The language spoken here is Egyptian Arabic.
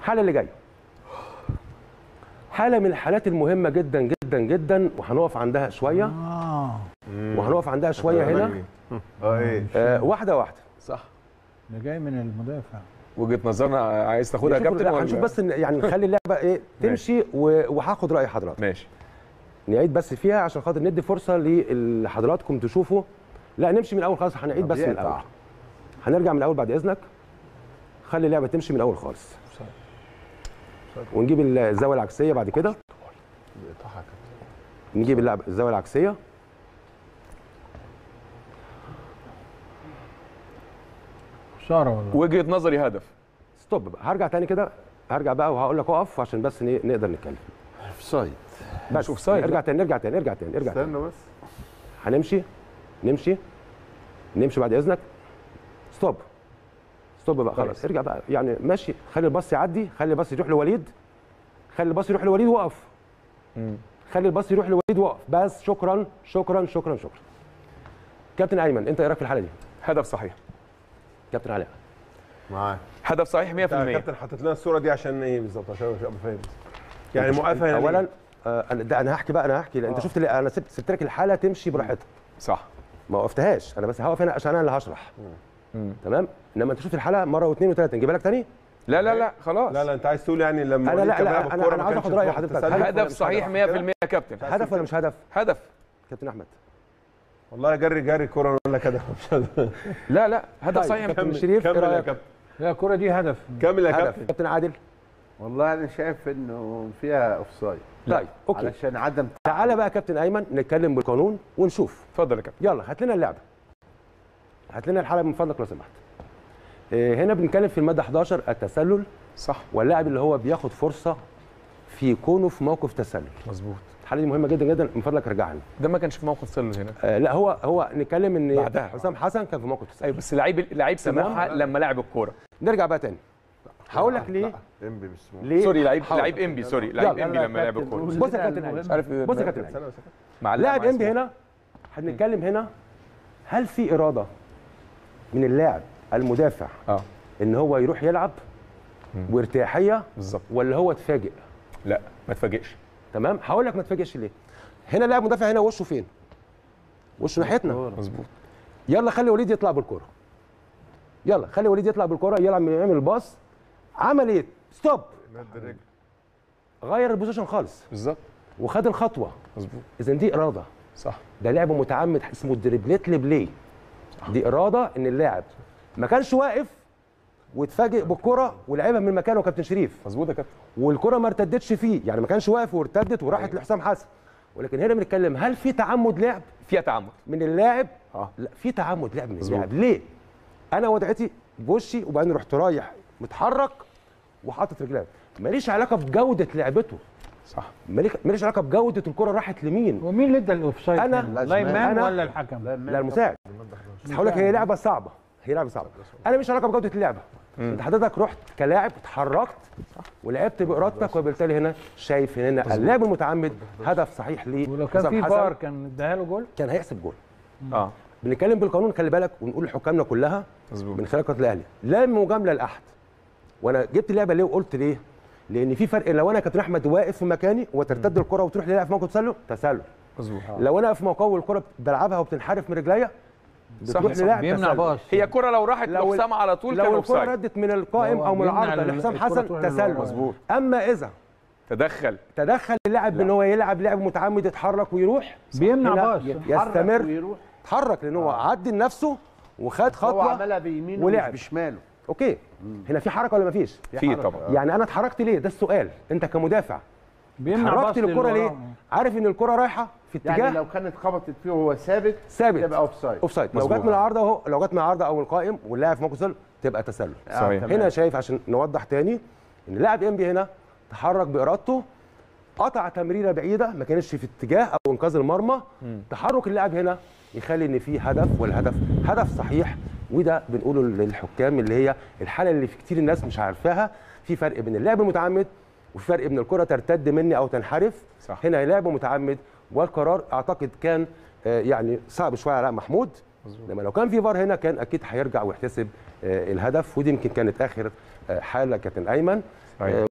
الحاله اللي جايه حاله من الحالات المهمه جدا جدا جدا وهنقف عندها شويه اه وهنقف عندها شويه هنا اه ايه آه واحده واحده صح ده جاي من المدافع وجهه نظرنا عايز تاخدها يا نشوف- كابتن لا، ولا هنشوف بس إن- يعني نخلي اللعبه ايه تمشي و- وهاخد راي حضرتك ماشي نعيد بس فيها عشان خاطر ندي فرصه لحضراتكم تشوفوا لا نمشي من الاول خالص هنعيد بس من يقطع. الاول هنرجع من الاول بعد اذنك خلي اللعبه تمشي من الاول خالص ونجيب الزاويه العكسيه بعد كده نجيب اللعبه الزاويه العكسيه خساره والله وجهه نظري هدف ستوب بقى هرجع تاني كده هرجع بقى وهقول لك اقف عشان بس ن- نقدر نتكلم اوف سايد بس شوف سايد. ارجع تاني ارجع تاني ارجع تاني ارجع تاني استنى بس هنمشي نمشي نمشي بعد اذنك ستوب ستوب بقى خلاص ارجع بقى يعني ماشي خلي الباص يعدي خلي الباص يروح لوليد خلي الباص يروح لوليد وقف خلي الباص يروح لوليد وقف بس شكرا شكرا شكرا شكرا كابتن ايمن انت ايه رايك في الحاله دي هدف صحيح كابتن علاء معاك هدف صحيح 100% كابتن حاطط لنا الصوره دي عشان ايه بالظبط عشان مش ابقى فاهم يعني موقفها هنا اولا ليه؟ آه انا ده انا هحكي بقى انا هحكي لأ، انت شفت ليه؟ انا سبت سبت لك الحاله تمشي براحتها صح ما وقفتهاش انا بس هقف هنا عشان انا اللي هشرح تمام انما انت شفت الحلقه مره واثنين وثلاثه نجيبها لك تاني لا لا لا خلاص لا لا انت عايز تقول يعني لما أنا وليد لا، كان لا، بيلعب أنا- الكورة أنا ما عاوز كانش آخد رأي في وقت حضرتك. تسلل؟ هدف هدف صحيح 100% يا كابتن هدف ولا مش هدف هدف كابتن احمد والله جري جري الكوره اقول لك هدف مش هدف لا لا هدف طيب، صحيح كابتن شريف ايه كمل يا رايك كابتن لا الكره دي هدف كمل يا هدف كابتن كابتن عادل والله انا شايف انه فيها اوف سايد طيب اوكي علشان عدم تعالى بقى يا كابتن ايمن نتكلم بالقانون ونشوف اتفضل يا كابتن يلا هات لنا اللعبه هات لنا الحلقه من فضلك لو سمحت إيه، هنا بنتكلم في الماده 11 التسلل صح واللاعب اللي هو بياخد فرصه في كونه في موقف تسلل مظبوط الحاله دي مهمه جدا جدا من فضلك رجعها لنا ده ما كانش في موقف تسلل هنا آه لا هو هو نتكلم ان بعدها. حسام حسن كان في موقف تسلل ايوه بس لعيب لعيب تمام. سموحه لما لعب الكوره نرجع بقى تاني هقول لك ليه انبي بالسموح ليه سوري لعيب حاضر. لعيب انبي سوري لعيب يلا، انبي لما لعب الكوره بص يا كابتن أيمن. مش عارف بص يا كابتن أيمن. استنى بس. مع لاعب مع انبي اسمه. هنا هنتكلم هنا هل في اراده من اللاعب المدافع اه ان هو يروح يلعب وارتياحيه بالظبط ولا هو اتفاجئ لا ما تفاجئش تمام هقول لك ما تفاجئش ليه هنا لاعب مدافع هنا وشه فين وشه ناحيتنا مظبوط يلا خلي وليد يطلع بالكره يلا خلي وليد يطلع بالكره يلعب يعمل الباص عمل ايه ستوب مد رجل غير البوزيشن خالص بالظبط وخد الخطوه مظبوط اذا دي اراده صح ده لعب متعمد اسمه دريبليت لبلاي دي اراده ان اللاعب ما كانش واقف واتفاجئ بالكره ولعبها من مكانه كابتن شريف مظبوط يا كابتن والكره ما ارتدتش فيه يعني ما كانش واقف وارتدت وراحت لحسام حسن ولكن هنا بنتكلم هل في تعمد لعب فيها تعمد من اللاعب اه لا في تعمد لعب من مظبوط. اللاعب ليه انا وضعتي بوشي وبعدين رحت رايح متحرك وحاطط رجلي ماليش علاقه بجوده لعبته صح ماليش ماليش علاقه بجوده الكره راحت لمين ومين اللي ادى الاوفسايد أنا- هنا؟ لايمان أنا- ولا الحكم؟ لا المساعد بس هقول لك هي لعبه صعبه هي لعبه صعبه انا مش علاقه بجوده اللعبه انت حضرتك رحت كلاعب اتحركت ولعبت بارادتك وبالتالي هنا شايف هنا اللعب المتعمد هدف صحيح ليه ولو كان حسام في حسن فار كان اداها له جول كان هيحسب جول اه بنتكلم بالقانون خلي بالك ونقول لحكامنا كلها مظبوط من خلال قناه الاهلي لا مجامله لاحد وانا جبت اللعبه ليه وقلت ليه لان في فرق لو انا كابتن احمد واقف في مكاني وترتد الكره وتروح للاعب في موقف تسلل تسلل مظبوط لو انا واقف في موقعي والكره بلعبها وبتنحرف من رجليا صح، بتروح صح. للاعب بيمنع تسلل. باص هي كرة لو راحت لو- لحسام على طول كان لو الكره اوفسايد ردت من القائم هو او من بيمنع العارضه ال- لحسام الكرة حسن تروح تسلل للورا. مظبوط. اما اذا تدخل تدخل اللاعب ان هو يلعب لعب متعمد يتحرك ويروح بيمنع هنا باص يستمر ويروح اتحرك لان هو عدي لنفسه وخد هو خطوه عملها بيمينه ولعب. مش بشماله اوكي هنا في حركه ولا ما فيش في طبعا يعني انا اتحركت ليه ده السؤال انت كمدافع بيمنع باص اتحركت للكره ليه للورا. عارف ان الكره رايحه في اتجاه يعني لو كانت خبطت فيه وهو ثابت ثابت تبقى اوف سايد اوف سايد لو مظبوط. جت من العارضه اهو لو جت من العارضه او القائم واللاعب في موقف تسلل تبقى تسلل صحيح. هنا شايف عشان نوضح تاني ان لاعب انبي هنا تحرك بارادته قطع تمريره بعيده ما كانتش في اتجاه او انقاذ المرمى تحرك اللاعب هنا يخلي ان في هدف والهدف هدف صحيح وده بنقوله للحكام اللي هي الحاله اللي في كتير الناس مش عارفاها في فرق بين اللعب المتعمد وفي فرق بين الكره ترتد مني او تنحرف صح. هنا لعب متعمد والقرار اعتقد كان آه، يعني صعب شويه على محمود لما لو كان في فار هنا كان اكيد هيرجع ويحتسب آه، الهدف ودي يمكن كانت اخر آه، حاله كابتن ايمن صحيح. آه،